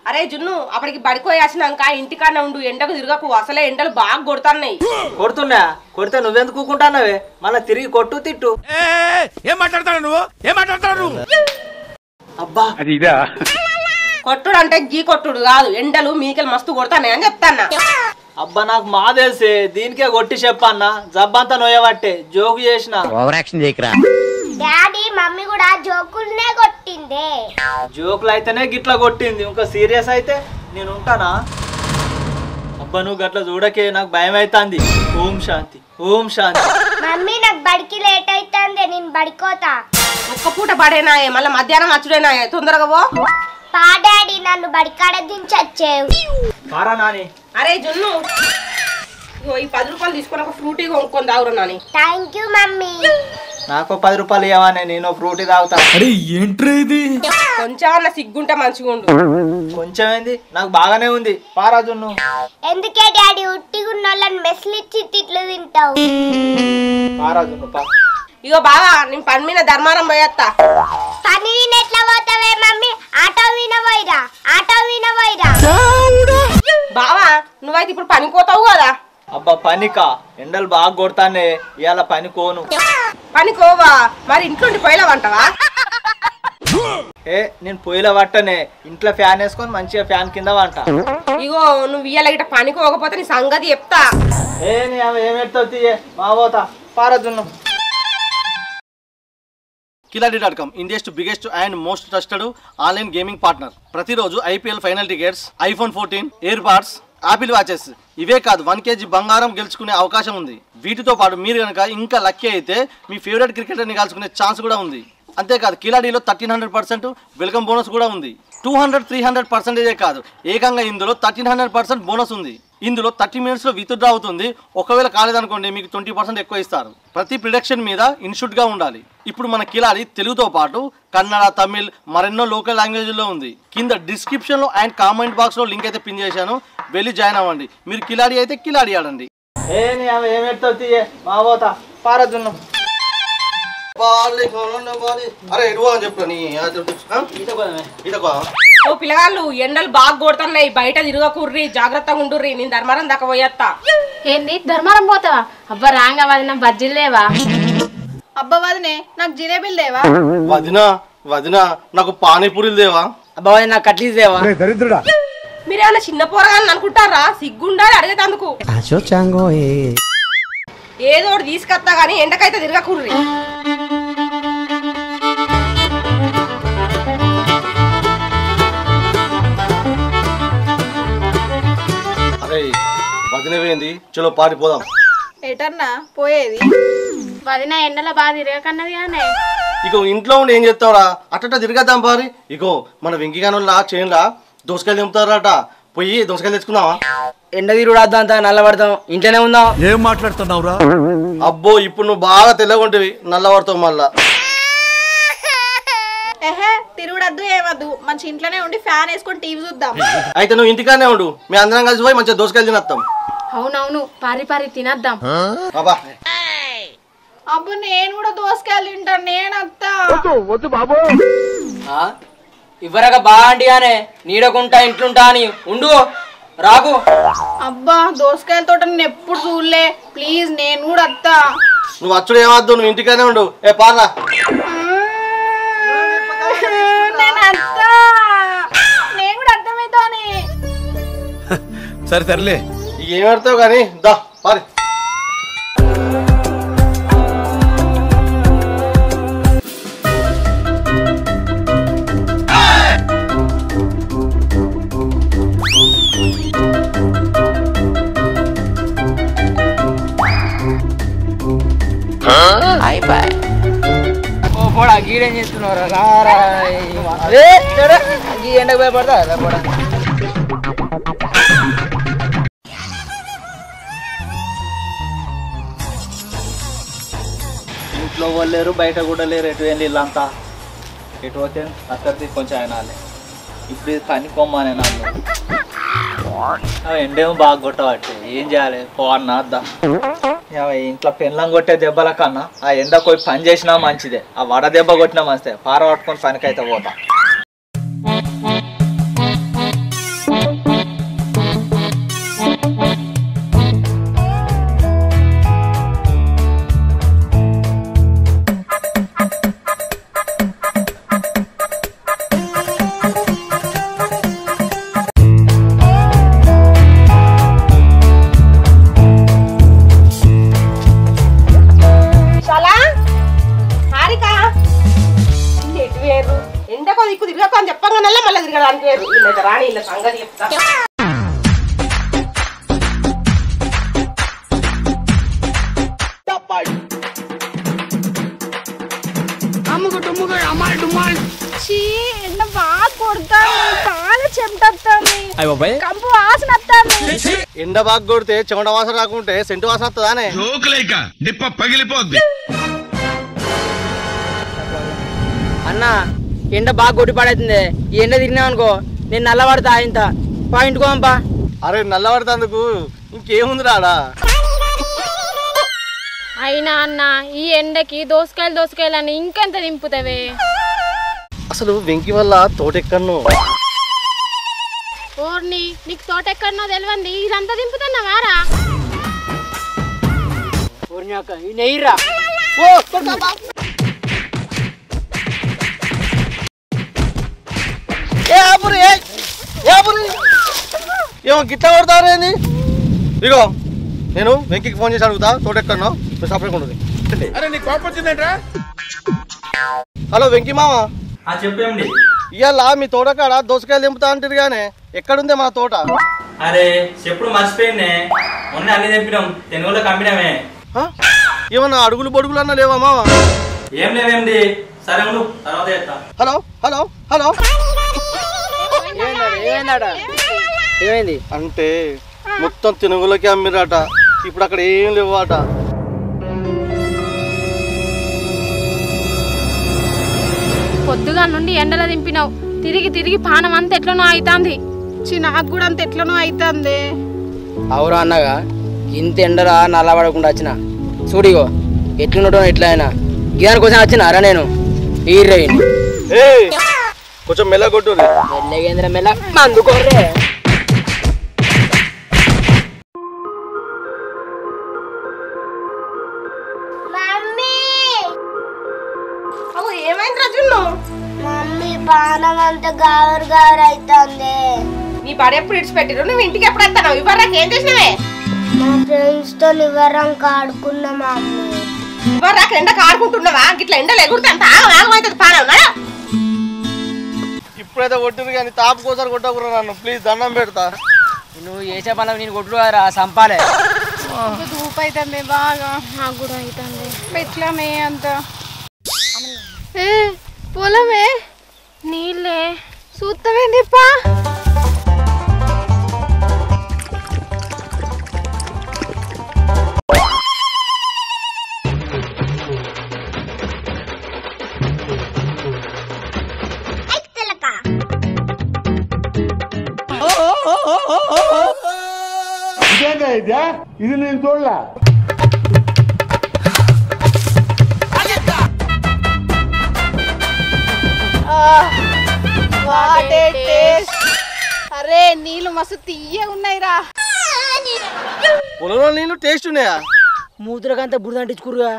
అరే జున్ను అప్పటికి బడికోయాసినాక ఇంటికాడ ఉండు ఎండకు తిరగకు అసలే ఎండలు బాగా కొడుతున్నాయి కొడుతున్నా కొడితే నువ్వెందుకు కూకుంటానవే మళ్ళీ తిరిగి కొట్టు తిట్టు ఏం మాట్లాడతాడు నువ్వు ఏం మాట్లాడతాడు నువ్వు అబ్బా కొట్టుడు అంటే గీ కొట్టుడు కాదు ఎండలు మీకెళ్ళి మస్తు కొడతానే అని చెప్తాన్నా అబ్బా నాకు మా తెలిసే దీనికే కొట్టి చెప్పన్నా జబ్బంతా నొయ్యబట్టే జోగు చేసిన ఓవర్ యాక్షన్ చేయకరా డాడీ మమ్మీ కూడా జోకుల్నే కొట్టిందే జోకులు అయితేనే గిట్లా కొట్టింది ఇంకా సీరియస్ అయితే నేను ఉంటానా అబ్బా నువ్వు గట్ల చూడకే నాకు భయం అవుతుంది ఓం శాంతి ఓం శాంతి మమ్మీ నాకు బడికి లేట్ అవుతుంది నేను బడికోతా ఒక్క పూట పడేనాయే మళ్ళీ మధ్యాహ్నం అచ్చుడేనాయే తొందరగా పో పా డాడీ నన్ను బడికాడ దించొచ్చేవు పారా నాని అరే జున్ను ఇగో ఈ పది రూపాయలు తీసుకొని ఒక ఫ్రూటీ కొనుక్కొని తాగురు నాని థ్యాంక్ యూ మమ్మీ నాకు పది రూపాయలు ఇవ్వమని నేను ఫ్రూటీ తాగుతా కొంచెం అన్న సిగ్గుంటే మంచిగా ఉండు కొంచెం ఏంది నాకు బాగానే ఉంది పారా జున్ను ఎందుకే డాడీ ఉట్టిగున్న వాళ్ళని మెస్లిచ్చి తిట్లు తింటావు పారా జున్ను పా ఇగో బావా నేను పని మీద ధర్మారం పోయేస్తా పని విన ఎట్లా పోతావే మమ్మీ ఆటో వినబోయిరా ఆటో వినబోయిరా బావా నువ్వైతే ఇప్పుడు పనికి పోతావు కదా అబ్బా పనికా ఎండలు బాగా కొడతానే ఇవాళ పని కోను పనికి పోవా మరి ఇంట్లో పోయిలావంటావా ఏ నేను పొయ్యిలో పట్టనే ఇంట్లో ఫ్యాన్ వేసుకొని మంచిగా ఫ్యాన్ కింద వంట ఇగో నువ్వు ఇయ్యాల గిట్ట పనికి పోకపోతే నీ సంగతి చెప్తా ఏ నీ అమ్మ ఏం పెడతావు తీయే మా పోతా పారా జున్ను Khiladi dot com India's biggest and most trusted online gaming partner ప్రతిరోజు IPL final tickets iPhone fourteen AirPods Apple watches ఇవే కాదు వన్ కేజీ బంగారం గెలుచుకునే అవకాశం ఉంది వీటితో పాటు మీరు కనుక ఇంకా లక్కీ అయితే మీ ఫేవరెట్ క్రికెటర్ని కలుసుకునే ఛాన్స్ కూడా ఉంది అంతేకాదు కిలాడీలో thirteen hundred percent welcome bonus కూడా ఉంది టూ హండ్రెడ్ త్రీ హండ్రెడ్ పర్సెంటేజే కాదు ఏకంగా ఇందులో థర్టీన్ హండ్రెడ్ పర్సెంట్ బోనస్ ఉంది ఇందులో థర్టీ మినిట్స్లో విత్డ్రా అవుతుంది ఒకవేళ కాలేదనుకోండి మీకు ట్వంటీ పర్సెంట్ ఎక్కువ ఇస్తారు ప్రతి ప్రిడక్షన్ మీద ఇన్స్టిట్యూట్గా ఉండాలి ఇప్పుడు మన కిలాడి తెలుగుతో పాటు కన్నడ తమిళ్ మరెన్నో లోకల్ లాంగ్వేజ్లో ఉంది కింద డిస్క్రిప్షన్లో అండ్ కామెంట్ బాక్స్లో లింక్ అయితే పిన్ చేశాను వెళ్ళి జాయిన్ అవ్వండి మీరు కిలాడి అయితే కిలాడి ఆడండి ఏ నీ అమ్మ ఏం పెడతావు తీయే మా పోతా పారా జున్ను అరే ఎడువా అని చెప్పు నీ ఓ పిల్లగాళ్ళు ఎండలు బాగా కొడుతున్నాయి బయట తిరగకుర్రి జాగ్రత్తగా ఉండుర్రి నేను ధర్మారం దాకా పోయేస్తా ఏంది ధర్మారం పోతావా అబ్బా రాంగా వదిన బజ్జీలు లేవా అబ్బా వదినే నాకు జిలేబీలు లేవా వదిన వదిన నాకు పానీపూరీలు దేవా అబ్బా నాకు కట్లీస్ దేవా మీరేమన్నా చిన్న పోరగాలని అనుకుంటారా సిగ్గుండాలి అడిగేటందుకు ఏదో ఒకటి తీసుకొస్తా గానీ ఎండకైతే తిరగకుర్రి అరే వదిన వేయింది చలో పారిపోదాం ఎటన్నా పోయేది వదిన ఎండలో బాగా తిరగకన్నది కానీ ఇగో ఇంట్లో ఉండి ఏం చేస్తావురా అట్ట తిరిగేద్దాం పారి ఇగో మన వెంకిగానులా చేనులా దోసకాయలు దింపుతారట పోయి దోసకాయలు తెచ్చుకుందామా ఎండ తిరుగుడు అంతా నల్లబడతాం ఇంట్లోనే ఉందాం ఏం మాట్లాడుతున్నావురా అబ్బో ఇప్పుడు నువ్వు బాగా తెల్లగా ఉంటివి నల్లబడతావు మళ్ళా ఏహే తిరుగుడద్దు ఏమద్దు మంచి ఇంట్లోనే ఉండి ఫ్యాన్ వేసుకొని టీవీ చూద్దాం అయితే నువ్వు ఇంటికానే ఉండు మీ అందరం కలిసి పోయి మంచిగా దోసకాయలు తినేస్తాం అవునవును పారి పారి తినద్దాం బాబా అబ్బు నేను కూడా దోసకాయలు తింటాను నేను అత్తా ఇవ్వరగా బాగా నీడకుంటా ఇంట్లుంటా అని ఉండు రాకు అబ్బా దోసకాయలతో నేను ఎప్పుడు చూడలే ప్లీజ్ నేను కూడా అత్తా నువ్వు అచ్చుడు ఏమద్దు నువ్వు ఇంటికానే ఉండు ఏ పార్లా నేను అత్తా నేను కూడా అర్థమవుతాని సరే సర్లే ఇక ఏం పెడతావు కానీ దా పారి ఓ పోడా గీడేం చేస్తున్నావు రారా అదే గీ ఎండకు భయపడతా పోడా ఇంట్లో వాళ్ళు లేరు బయట కూడా లేరు ఎటు వెళ్ళి వీళ్ళంతా ఎటు పోతే అక్కడికి కొంచెం అయినాలే ఇప్పుడు ఇది పని కొమ్మనే నాకు అవి ఎండేమో బాగా కొట్టబట్టి ఏం చేయాలి పో అన్న అద్దా యావ, ఇంట్లో పెన్లం కొట్టే దెబ్బల కన్నా ఆ ఎండ పోయి పని చేసినా మంచిదే ఆ వడ దెబ్బ కొట్టినా మంచిదే పార పట్టుకొని పనికైతే పోతా అయిపోగానల్లా మళ్ళీ తిరగడానికి వేరు వీళ్ళైతే రాని వీళ్ళ సంగతి చెప్తా చీ ఎండ బాగా కొడతాను బాగా చెమటొస్తుంది కంపు వాసన వస్తుంది ఎండ బాగా కొడితే చెమట వాసన రాకుంటే సెంటు వాసన వస్తుందానే జోకులేక నిప్ప పగిలిపోద్ది అన్న ఎండ బాగా కొట్టి పడైతుంది ఈ ఎండ తిరిగినావు అనుకో నేను నల్లబడతా ఇంత పాయింట్ కోంపా అరే నల్లబడతందుకు ఇంకేముంది రాడా అయినా అన్న ఈ ఎండకి దోసకాయలు దోసకాయలు అని ఇంకెంత దింపుతావే అసలు వెంకి వల్ల తోటెక్కను ఓర్ని నీకు తోట ఎక్కడనో తెలియంది ఇదంతా దింపుతున్నావారా ఈ నెయ్యిరా ఏ ఆపురి, ఏ, ఏ ఆపురి. ఏమో గిట్ట కొడతారేంది ఇగో నేను వెంకికి ఫోన్ చేసి అడుగుతా తోటెక్కను మీరు సపరేట్ ఉంటుంది అరే నీ కోపం వచ్చిందేంట్రా హలో వెంకి మామ చెప్పేయండి ఇవాళ మీ తోటకాడ దోసకాయలు దింపుతా అంటారు కానీ ఎక్కడుందే మన తోట అరే చెప్పుడు మర్చిపోయిందే మొన్న అన్ని తెప్పినాం తెనుగులో కంపినామే హ? ఏమన్నా అడుగులు బొడుగులు అన్నా లేవా మామ ఏం లేవేంది సరే ఉండు తర్వాత చెప్తా హలో హలో హలో ఏమైందాడ ఏమైంది అంటే మొత్తం తినుగులకి అమ్మిరట ఇప్పుడు అక్కడ ఏం లేవట పొద్దుగా నుండి ఎండలో దింపినావు తిరిగి తిరిగి పానం అంతా ఎట్లనో అవుతాంది చి నాకు కూడా అంత ఎట్లనో అవుతుంది అవురా అన్నగా ఇంత ఎండరా నల్లబడకుండా వచ్చిన చూడిగో ఎట్లుండటం ఎట్లా అయినా గిదాని కోసం వచ్చినారా నేను ఈ రైన్ ఏ కొంచెం మెల్లగొట్టు మెల్లగేంద్ర మెల్ల అందుకోరే మమ్మీ అవు ఏమైంది రాజున్ను మమ్మీ పానం అంత గావర్ గావర్ అవుతుంది నీ బడి ఎప్పుడు ఇడిచిపెట్టిరు నువ్వు ఇంటికి ఎప్పుడు వస్తావు ఇవ్వరాక ఏం చేసినావే మా ఫ్రెండ్స్ తో వివరం కాడుకున్నా మమ్మీ ఇవ్వరాక ఎండ ఆడుకుంటున్నావా గిట్ల ఎండలు ఎగురుతా అంత ఆగమవుతుంది పానం నడు. ఇప్పుడైతే కొట్టింది కానీ తాపు కోసారి కొట్టకురా నన్ను ప్లీజ్ దండం పెడతా నువ్వు చేసే పనులు నేను కొట్టుడు కదరా సంపాలే ధూపు అవుతుంది బాగా నాకు కూడా అవుతుంది ఎట్లనే అంత ఏ పొలమే నీళ్ళే చూస్తామేంది పా What a taste. అరే నీళ్ళు మస్తు తీయ ఉన్నాయిరా పొలంలో నీళ్ళు టేస్ట్ ఉన్నాయా మూతులకంతా బురద అంటించుకురుగా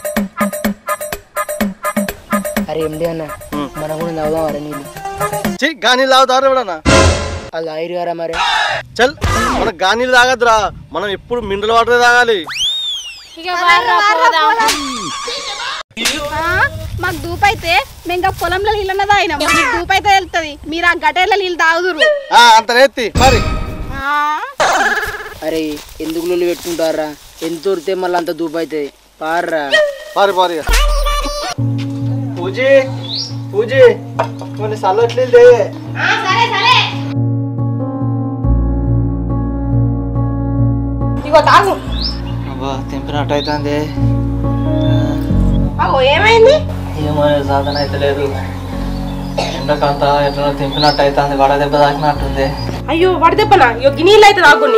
అరే ఎండి అన్న మనం కూడా తాగుదాం అరే నీళ్ళు చి గానీళ్ళు తాగుతారు ఎవడన్నా అది ఐరు గారా మరి చల్ మన గానీళ్ళు తాగద్దురా మనం ఎప్పుడు మినరల్ వాటర్ తాగాలి ఇక వారా పోదాం. ఆ, మాకు దూపు అయితే మేము ఇంకా పొలంలో నీళ్ళు ఉన్నదా అయినా మీకు దూపు అయితే వెళ్తుంది మీరు ఆ గటేర్ల నీళ్ళు తాగుదురు ఆ, అంత నేత్తి మరి ఆ, అరే ఎందుకు లొల్లి పెట్టుకుంటారా ఎంత ఉరితే మళ్ళీ అంత దూపు అవుతుంది పార్రా పారి పారి పూజీ పూజీ కొన్ని సల్లట్లేదు ఇగో తాగు అబ్బా తెంపినట్టు అవుతుంది అగో ఏమైంది ఏమో సాధన అయితే లేదు ఎండకంతా ఎట్లా తెంపినట్టు అవుతుంది వడ దెబ్బ తాకినట్టుంది అయ్యో వాడి దెబ్బనా ఇగో గిన్నీళ్ళు అయితే తాగుని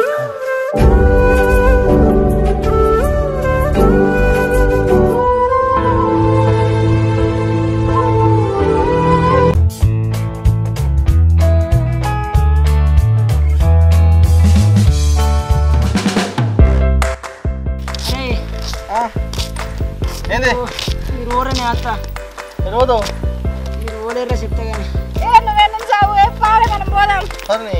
ఏంది మీరు ఓరనే అత్త ఎరువుదో మీరు ఓలేరా చెప్తా కానీ ఏ నువ్వేనా సాగు ఏ పాడే మనం పోదాం సరే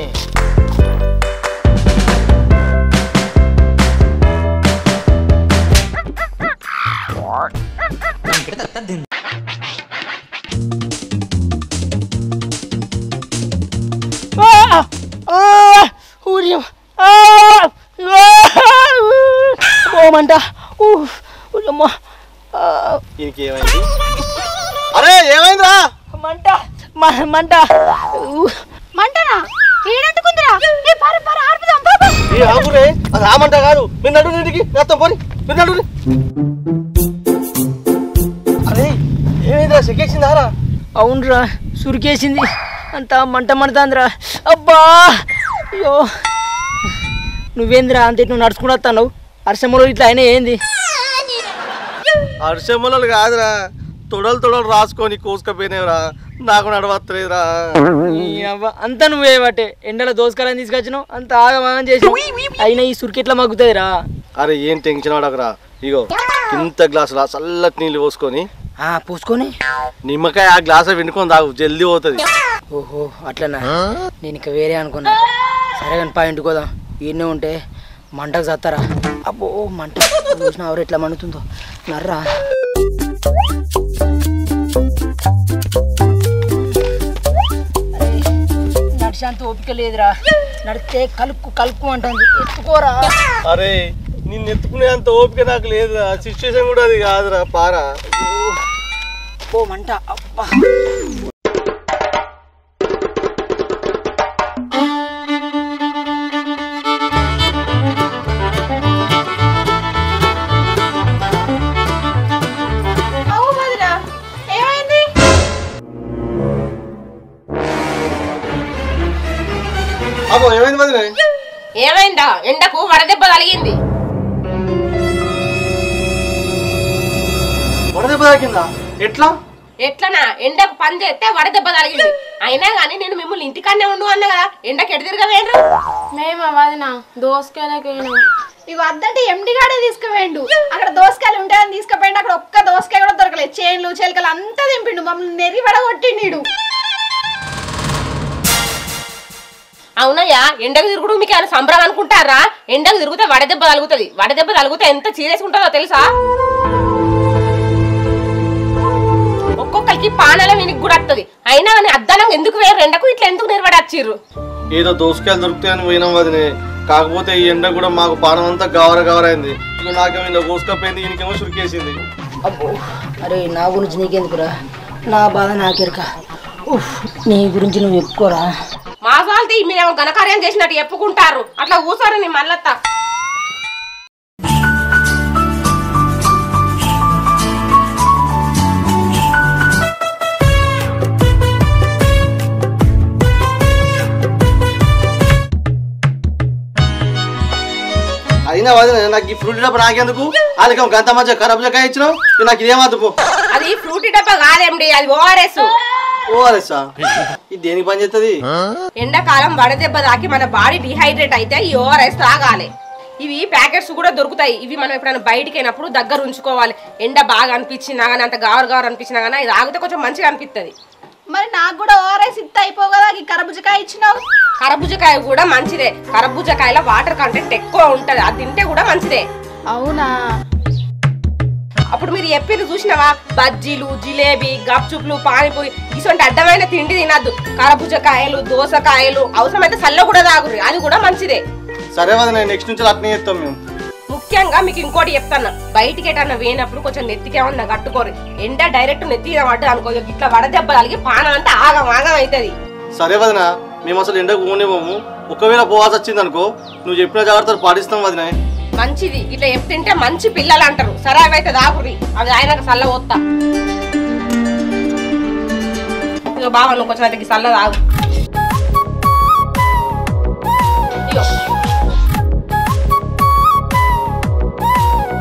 ఆ, ఊరి ఆ, ఆ, ఓ మంట ఊ, ఊరి అమ్మ. ఆ, దీనికి ఏమైంది అరే ఏమైందిరా మంట మ- మంట ఊ, మంటనా ఏడంటుకుందిరా ఏ పర పర ఆర్పుదాం పాప ఈ ఆగురే అది ఆమంట కాదు మీరు నడు ఇంటికి రక్తం పోని మీరు నడు అరే ఏమైందిరా చెక్కేసిందారా అవునురా సురికేసింది అంతా మంట మండుతాందిరా అబ్బా అయ్యో నువ్వేందిరా అంత నువ్వు నడుచుకుంటూ వస్తావు అరసమ్మలో ఇట్లా అయినా ఏంది హర్షమ్మలు కాదురా తొడలు తొడలు రాసుకొని కోసుకపోయినావురా నాకు నడవట్లేదురా ఈ అవ్వ, అంతా నువ్వే బట్టే ఎండలో దోసకాలని తీసుకొచ్చినావు అంత ఆగమాగం చేసి అయినా ఈ సురికి ఎట్లా మగ్గుతుందిరా అరే ఏం టెన్షన్ పడకరా ఇగో ఇంత గ్లాసులా చల్లటి నీళ్ళు పోసుకొని ఆ, పూసుకొని నిమ్మకాయ ఆ గ్లాస్ వెనుకొని తాగు జల్దీ పోతుంది ఓహో అట్లనా నేను ఇక వేరే అనుకున్నా సరే కానీ పా ఇంటికి పోదాం ఈయనే ఉంటే మంటకు చస్తారా అబ్బో మంట చూసిన ఎవరు ఎట్లా మండుతుందో నర్రా నడిచేంత ఓపిక లేదురా నడిస్తే కలుక్కు కలుక్కు అంటుంది ఎత్తుకోరా అరే నిన్ను ఎత్తుకునే అంత ఓపిక నాకు లేదురా సిచ్యువేషన్ కూడా అది కాదురా పారా ఓ మంట అబ్బా అవు వదినా ఏమైంది అబ్బో ఏమైంది వదిలే ఏమైందా ఎండకు వడదెబ్బ తగిలింది వడదెబ్బ తాకిందా ఎట్లా ఎట్లనా ఎండకు పని చేస్తే వడదెబ్బ తగిలింది అయినా కానీ నేను మిమ్మల్ని ఇంటికాడనే ఉండు అన్నా కదా ఎండకు ఎటు తిరగవేండ్రు మేము వదిన దోసకాయలకైనా ఇవి వద్దంటే ఎండి గాడే తీసుకుపోయిండు అక్కడ దోసకాయలు ఉంటాయని తీసుకుపోయిండు అక్కడ ఒక్క దోసకాయ కూడా దొరకలేదు చేన్లు చెలికలు అంతా దింపిండు మమ్మల్ని నెరి పడగొట్టిండు అవునయ్యా ఎండకు తిరుగుడు మీకు ఏమైనా సంబరం అనుకుంటారా ఎండకు తిరిగితే వడదెబ్బ తగులుతుంది వడదెబ్బ తగిలితే ఎంత సీరియస్ ఉంటుందో తెలుసా ఒక్కొక్కరికి పానాల వినికి కూడా వస్తుంది అయినా కానీ అద్దానం ఎందుకు వేరు ఎండకు ఇట్లా ఎందుకు నిలబడచ్చిర్రు ఏదో దోసకాయలు దొరుకుతాయని పోయినాం వదినే కాకపోతే ఈ ఎండ కూడా మాకు పానం అంతా గవర గవరైంది ఇక నాకేమో ఇలా కోసుకపోయింది ఈయనకేమో చురికేసింది అబ్బో అరే నా గురించి నీకెందుకురా నా బాధ నాకెరక ఉఫ్, నీ గురించి నువ్వు చెప్పుకోరా మా సాల్తీ మీరేమో ఘనకార్యం చేసినట్టు చెప్పుకుంటారు అట్లా కూర్చోరు నీ మల్లత్త అయినా వదిన నాకు ఈ ఫ్రూట్ డబ్బా నాకెందుకు వాళ్ళకి గంత మధ్య ఖరాబ్ కాయ ఇచ్చినావు ఇక నాకు ఇదేమద్దు పో అది ఫ్రూటీ డబ్బా కాదేండి అది ఓఆర్ఎస్ ఓఆర్ఎస్ ఇది దేనికి పని చేస్తుంది ఎండాకాలం వడదెబ్బ తాకి మన బాడీ డిహైడ్రేట్ అయితే ఈ ఓఆర్ఎస్ తాగాలి ఇవి ప్యాకెట్స్ కూడా దొరుకుతాయి ఇవి మనం ఎప్పుడైనా బయటికి అయినప్పుడు దగ్గర ఉంచుకోవాలి ఎండ బాగా అనిపించినా కానీ అంత గారు గారు అనిపించినా కానీ ఇది తాగితే కొంచెం మంచిగా అనిపిస్తుంది మరి నాకు కూడా ఓఆర్ఎస్ ఇత్త అయిపో కదా ఈ కరబుజకాయ ఇచ్చినావు కరబుజకాయ కూడా మంచిదే కరబుజకాయలో వాటర్ కంటెంట్ ఎక్కువ ఉంటది అది తింటే కూడా మంచిదే అవునా అప్పుడు మీరు చెప్పిరు చూసినావా బజ్జీలు జిలేబీ గప్చుప్లు పానీపూరి ఇటువంటి అడ్డమైన తిండి తినద్దు కరబుజకాయలు దోసకాయలు అవసరమైతే సల్ల కూడా తాగురి అది కూడా మంచిదే సరే వదిన నెక్స్ట్ నుంచి అట్నే చేస్తాం మేము ముఖ్యంగా మీకు ఇంకోటి చెప్తాను బయటికి ఎటన్నా వేయినప్పుడు కొంచెం నెత్తికేమన్నా కట్టుకోరు ఎండ డైరెక్ట్ నెత్తి పడ్డది అనుకో ఇట్లా వడదెబ్బ తగిలి పానం అంతా ఆగం ఆగం అవుతుంది సరే వదిన మేము అసలు ఎండకు పోనివ్వము ఒకవేళ పోవాల్సి వచ్చింది అనుకో నువ్వు చెప్పిన జాగ్రత్తలు పాటిస్తాం వదిన మంచిది ఇట్లా చెప్తుంటే మంచి పిల్లలు అంటారు సరే అవైతే దాకురి అది ఆయన సల్ల పోతా ఇక బాగా నువ్వు కొంచెం అయితే సల్ల తాగు